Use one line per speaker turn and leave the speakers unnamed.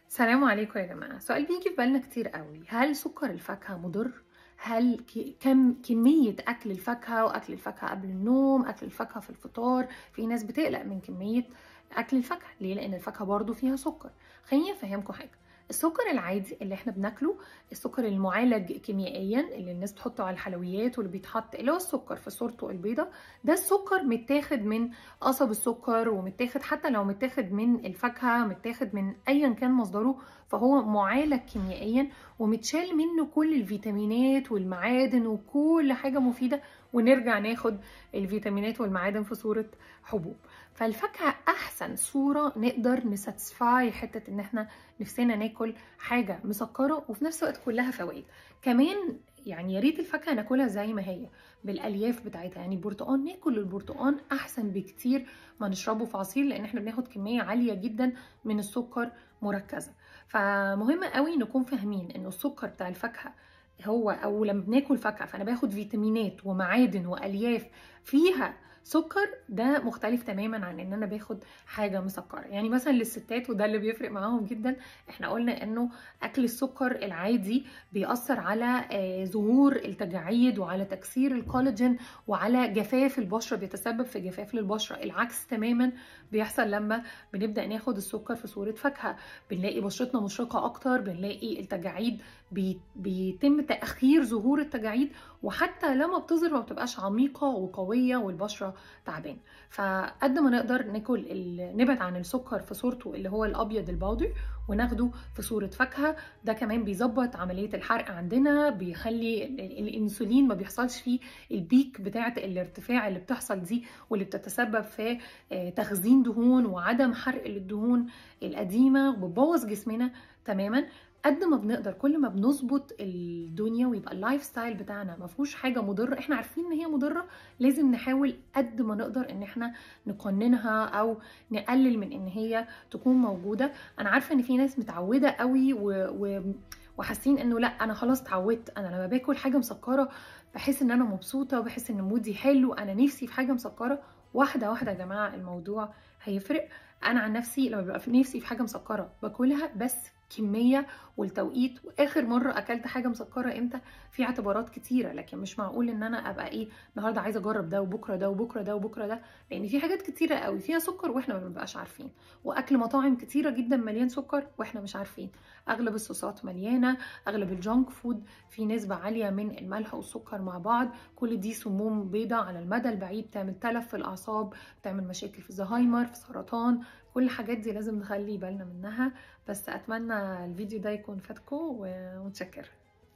السلام عليكم يا جماعة سؤال بيجي في بالنا كتير قوي هل سكر الفاكهة مضر؟ هل ك- كم كمية أكل الفاكهة وأكل الفاكهة قبل النوم أكل الفاكهة في الفطار في ناس بتقلق من كمية أكل الفاكهة ليه؟ لأن الفاكهة برضو فيها سكر خليني أفهمكم حاجة السكر العادي اللي احنا بناكله السكر المعالج كيميائيا اللي الناس بتحطه على الحلويات واللي بيتحط اللي هو السكر في صورته البيضة ده السكر متاخد من قصب السكر ومتاخد حتى لو متاخد من الفاكهة متاخد من أيا كان مصدره فهو معالج كيميائيا ومتشال منه كل الفيتامينات والمعادن وكل حاجة مفيدة ونرجع ناخد الفيتامينات والمعادن في صورة حبوب فالفاكهة أحسن صورة نقدر نساتسفاي حتة إن احنا نفسنا ناكل حاجة مسكرة وفي نفس الوقت كلها فوائد كمان يعني يا ريت الفاكهة ناكلها زي ما هي بالألياف بتاعتها يعني البرتقال ناكل البرتقال أحسن بكتير ما نشربه في عصير لأن احنا بناخد كمية عالية جدا من السكر مركزة فمهم قوي نكون فاهمين إنه السكر بتاع الفاكهة هو او لما بناكل فاكهه فانا باخد فيتامينات ومعادن والياف فيها سكر ده مختلف تماما عن ان انا باخد حاجه مسكره يعني مثلا للستات وده اللي بيفرق معاهم جدا احنا قلنا انه اكل السكر العادي بيأثر على آه، ظهور التجاعيد وعلى تكسير الكولاجين وعلى جفاف البشره بيتسبب في جفاف للبشره العكس تماما بيحصل لما بنبدا ناخد السكر في صوره فاكهه بنلاقي بشرتنا مشرقه اكتر بنلاقي التجاعيد بي- بيتم تاخير ظهور التجاعيد وحتى لما بتظهر ما بتبقاش عميقه وقويه والبشره تعبانه فقد ما نقدر ناكل ال- نبعد عن السكر في صورته اللي هو الابيض البودر وناخده في صوره فاكهه ده كمان بيظبط عمليه الحرق عندنا بيخلي ال- ال- الانسولين ما بيحصلش فيه البيك بتاعه الارتفاع اللي بتحصل دي واللي بتتسبب في آه، تخزين دهون وعدم حرق للدهون القديمه وبتبوظ جسمنا تماما قد ما بنقدر كل ما بنظبط الدنيا ويبقى اللايف ستايل بتاعنا ما فيهوش حاجه مضره احنا عارفين ان هي مضره لازم نحاول قد ما نقدر ان احنا نقننها او نقلل من ان هي تكون موجوده انا عارفه ان في ناس متعوده قوي و... و... وحاسين انه لا انا خلاص اتعودت انا لما باكل حاجه مسكره بحس ان انا مبسوطه وبحس ان مودي حلو انا نفسي في حاجه مسكره واحده واحده يا جماعه الموضوع هيفرق انا عن نفسي لما ببقى في نفسي في حاجه مسكره باكلها بس كميه والتوقيت واخر مره اكلت حاجه مسكره امتى في اعتبارات كتيره لكن مش معقول ان انا ابقى ايه النهارده عايزه اجرب ده وبكره ده وبكره ده وبكره ده لان في حاجات كتيره قوي فيها سكر واحنا ما بنبقاش عارفين واكل مطاعم كتيره جدا مليان سكر واحنا مش عارفين اغلب الصوصات مليانه اغلب الجانك فود في نسبه عاليه من الملح والسكر مع بعض كل دي سموم بيضاء على المدى البعيد بتعمل تلف في الاعصاب بتعمل مشاكل في الزهايمر في سرطان كل الحاجات دي لازم نخلي بالنا منها بس اتمنى الفيديو ده يكون فاتكم ومتشكره